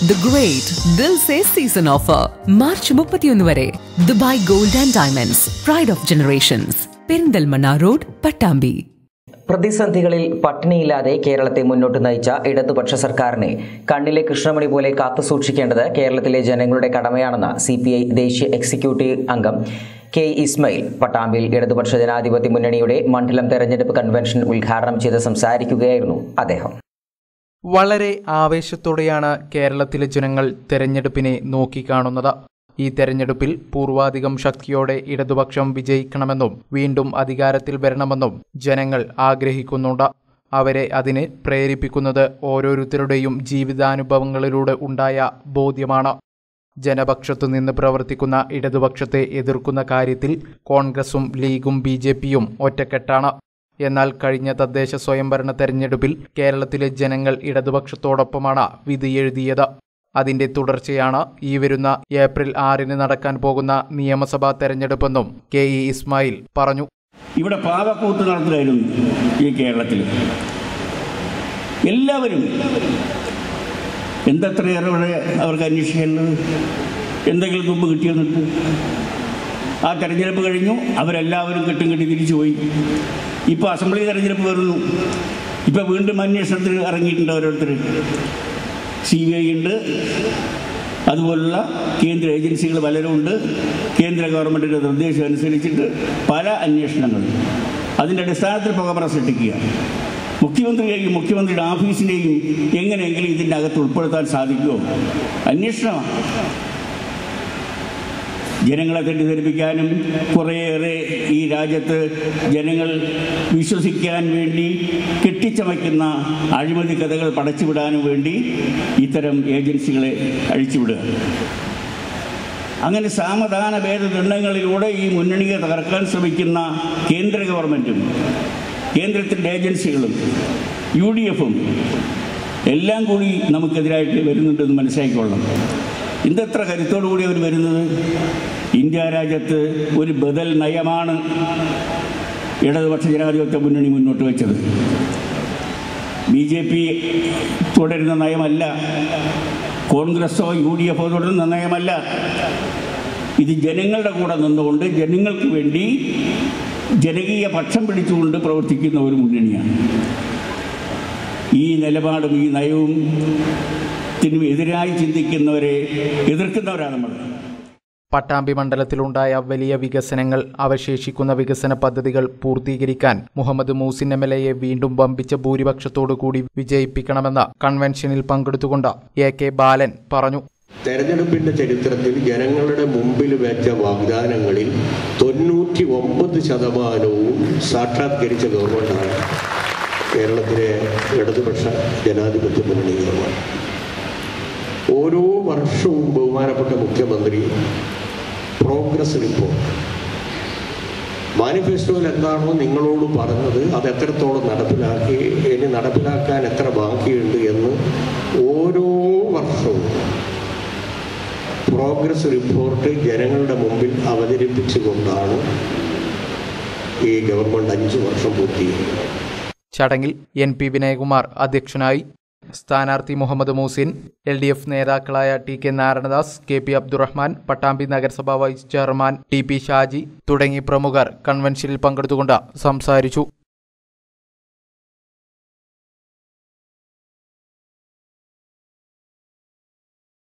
the great Dilse season offer March മുപ്പത്തിയൊന്ന് വരെ Dubai gold and diamonds pride of generations Perinthalmanna road Pattambi പ്രതിസന്ധികളിൽ പട്ടിണിയില്ലാതെ കേരളത്തെ മുന്നോട്ട് നയിച്ച ഇടതുപക്ഷ സർക്കാരിനെ കണ്ണിലെ കൃഷ്ണമണി പോലെ കാത്തുസൂക്ഷിക്കേണ്ടത് കേരളത്തിലെ ജനങ്ങളുടെ കടമയാണെന്ന് സി പി ഐ ദേശീയ എക്സിക്യൂട്ടീവ് അംഗം കെ ഇസ്മയിൽ പട്ടാമ്പിയിൽ ഇടതുപക്ഷ ജനാധിപത്യ മുന്നണിയുടെ മണ്ഡലം തെരഞ്ഞെടുപ്പ് കൺവെൻഷൻ ഉദ്ഘാടനം ചെയ്ത് സംസാരിക്കുകയായിരുന്നു അദ്ദേഹം വളരെ ആവേശത്തോടെയാണ് കേരളത്തിലെ ജനങ്ങൾ തെരഞ്ഞെടുപ്പിനെ നോക്കിക്കാണുന്നത് ഈ തെരഞ്ഞെടുപ്പിൽ പൂർവാധികം ശക്തിയോടെ ഇടതുപക്ഷം വിജയിക്കണമെന്നും വീണ്ടും അധികാരത്തിൽ വരണമെന്നും ജനങ്ങൾ ആഗ്രഹിക്കുന്നുണ്ട് അവരെ അതിന് പ്രേരിപ്പിക്കുന്നത് ഓരോരുത്തരുടെയും ജീവിതാനുഭവങ്ങളിലൂടെ ഉണ്ടായ ബോധ്യമാണ് ജനപക്ഷത്തു നിന്ന് പ്രവർത്തിക്കുന്ന ഇടതുപക്ഷത്തെ എതിർക്കുന്ന കാര്യത്തിൽ കോൺഗ്രസും ലീഗും ബി ജെ പിയും ഒറ്റക്കെട്ടാണ് എന്നാൽ കഴിഞ്ഞ തദ്ദേശ സ്വയംഭരണ തെരഞ്ഞെടുപ്പിൽ കേരളത്തിലെ ജനങ്ങൾ ഇടതുപക്ഷത്തോടൊപ്പമാണ് വിധിയെഴുതിയത് അതിന്റെ തുടർച്ചയാണ് ഈ വരുന്ന ഏപ്രിൽ ആറിന് നടക്കാൻ പോകുന്ന നിയമസഭാ തെരഞ്ഞെടുപ്പെന്നും കെ ഇ ഇസ്മായിൽ പറഞ്ഞു ഇവിടെ പാവക്കൂത്ത് നടത്തുകയായിരുന്നു ഈ കേരളത്തിൽ എല്ലാവരും എന്തത്രയേറെ ഇവിടെ അവർക്ക് അന്വേഷിക്കേണ്ടത് എന്തെങ്കിലും തുമ്പ് കിട്ടിയെന്നിട്ട് ആ തെരഞ്ഞെടുപ്പ് കഴിഞ്ഞു അവരെല്ലാവരും കെട്ടും കെട്ടി തിരിച്ചു പോയി ഇപ്പോൾ അസംബ്ലി തെരഞ്ഞെടുപ്പ് വരുന്നു ഇപ്പോൾ വീണ്ടും അന്വേഷണത്തിന് ഇറങ്ങിയിട്ടുണ്ട് ഓരോരുത്തർ സി ബി ഐ ഉണ്ട് അതുപോലുള്ള കേന്ദ്ര ഏജൻസികൾ പലരുമുണ്ട് കേന്ദ്ര ഗവൺമെൻറ്റിൻ്റെ നിർദ്ദേശം അനുസരിച്ചിട്ട് പല അന്വേഷണങ്ങളും അതിൻ്റെ അടിസ്ഥാനത്തിൽ പുകമറ സൃഷ്ടിക്കുക മുഖ്യമന്ത്രിയെയും മുഖ്യമന്ത്രിയുടെ ഓഫീസിനെയും എങ്ങനെയെങ്കിലും ഇതിൻ്റെ അകത്ത് ഉൾപ്പെടുത്താൻ സാധിക്കുമോ അന്വേഷണമാണ് ജനങ്ങളെ തെറ്റിദ്ധരിപ്പിക്കാനും കുറേയേറെ ഈ രാജ്യത്ത് ജനങ്ങൾ വിശ്വസിക്കാൻ വേണ്ടി കെട്ടിച്ചമയ്ക്കുന്ന അഴിമതി കഥകൾ പടച്ചുവിടാനും വേണ്ടി ഇത്തരം ഏജൻസികളെ അഴിച്ചുവിടുക അങ്ങനെ സാമധാന ഭേദദണ്ഡങ്ങളിലൂടെ ഈ മുന്നണിയെ തകർക്കാൻ ശ്രമിക്കുന്ന കേന്ദ്ര ഗവൺമെൻറ്റും കേന്ദ്രത്തിൻ്റെ ഏജൻസികളും യു ഡി എഫും എല്ലാം കൂടി നമുക്കെതിരായിട്ട് വരുന്നുണ്ടെന്ന് മനസ്സിലാക്കിക്കൊള്ളണം എന്തെത്ര കരുത്തോടു കൂടി അവർ വരുന്നത് ഇന്ത്യ രാജ്യത്ത് ഒരു ബദൽ നയമാണ് ഇടതുപക്ഷ ജനാധിപത്യ മുന്നണി മുന്നോട്ട് വെച്ചത് ബി ജെ പി തുടരുന്ന നയമല്ല കോൺഗ്രസോ യു ഡി എഫോ തുടരുന്ന നയമല്ല ഇത് ജനങ്ങളുടെ കൂടെ നിന്നുകൊണ്ട് ജനങ്ങൾക്ക് വേണ്ടി ജനകീയ പക്ഷം പിടിച്ചുകൊണ്ട് പ്രവർത്തിക്കുന്ന ഒരു മുന്നണിയാണ് ഈ നിലപാടും ഈ നയവും ത്തിനും എതിരായി ചിന്തിക്കുന്നവരെ എതിർക്കുന്നവരാണ് നമ്മൾ പട്ടാമ്പി മണ്ഡലത്തിലുണ്ടായ വലിയ വികസനങ്ങൾ അവശേഷിക്കുന്ന വികസന പദ്ധതികൾ പൂർത്തീകരിക്കാൻ മുഹമ്മദ് മൂസിൻ എം എൽ എയെ വീണ്ടും വമ്പിച്ച ഭൂരിപക്ഷത്തോടു കൂടി വിജയിപ്പിക്കണമെന്ന് കൺവെൻഷനിൽ പങ്കെടുത്തുകൊണ്ട് എ കെ ബാലൻ പറഞ്ഞു തെരഞ്ഞെടുപ്പിന്റെ ചരിത്രത്തിൽ ജനങ്ങളുടെ മുമ്പിൽ വെച്ച വാഗ്ദാനങ്ങളിൽ തൊണ്ണൂറ്റി ഒമ്പത് ശതമാനവും സാക്ഷാത്കരിച്ച ഗവൺമെന്റാണ് കേരളത്തിലെ ഇടതുപക്ഷ ജനാധിപത്യ മുന്നണി ഗവൺമെന്റ് ഓരോ വർഷവും ബഹുമാനപ്പെട്ട മുഖ്യമന്ത്രി പ്രോഗ്രസ് റിപ്പോർട്ട് മാനിഫെസ്റ്റോയിൽ എന്താണോ നിങ്ങളോട് പറഞ്ഞത് അത് എത്രത്തോളം നടപ്പിലാക്കി ഇനി നടപ്പിലാക്കാൻ എത്ര ബാക്കിയുണ്ട് എന്ന് ഓരോ വർഷവും പ്രോഗ്രസ് റിപ്പോർട്ട് ജനങ്ങളുടെ മുമ്പിൽ അവതരിപ്പിച്ചുകൊണ്ടാണ് ഈ ഗവൺമെന്റ് അഞ്ചു വർഷം പൂർത്തീകരിക്കുന്നത് ചടങ്ങിൽ എൻ പി വിനയകുമാർ അധ്യക്ഷനായി സ്ഥാനാർത്ഥി Muhammad Muhsin L D F നേതാക്കളായ T K Narayanadas K P Abdurahman Pattambi നഗരസഭാ vice chairman T P Shaji തുടങ്ങി പ്രമുഖർ കൺവെൻഷനിൽ പങ്കെടുത്തുകൊണ്ട് സംസാരിച്ചു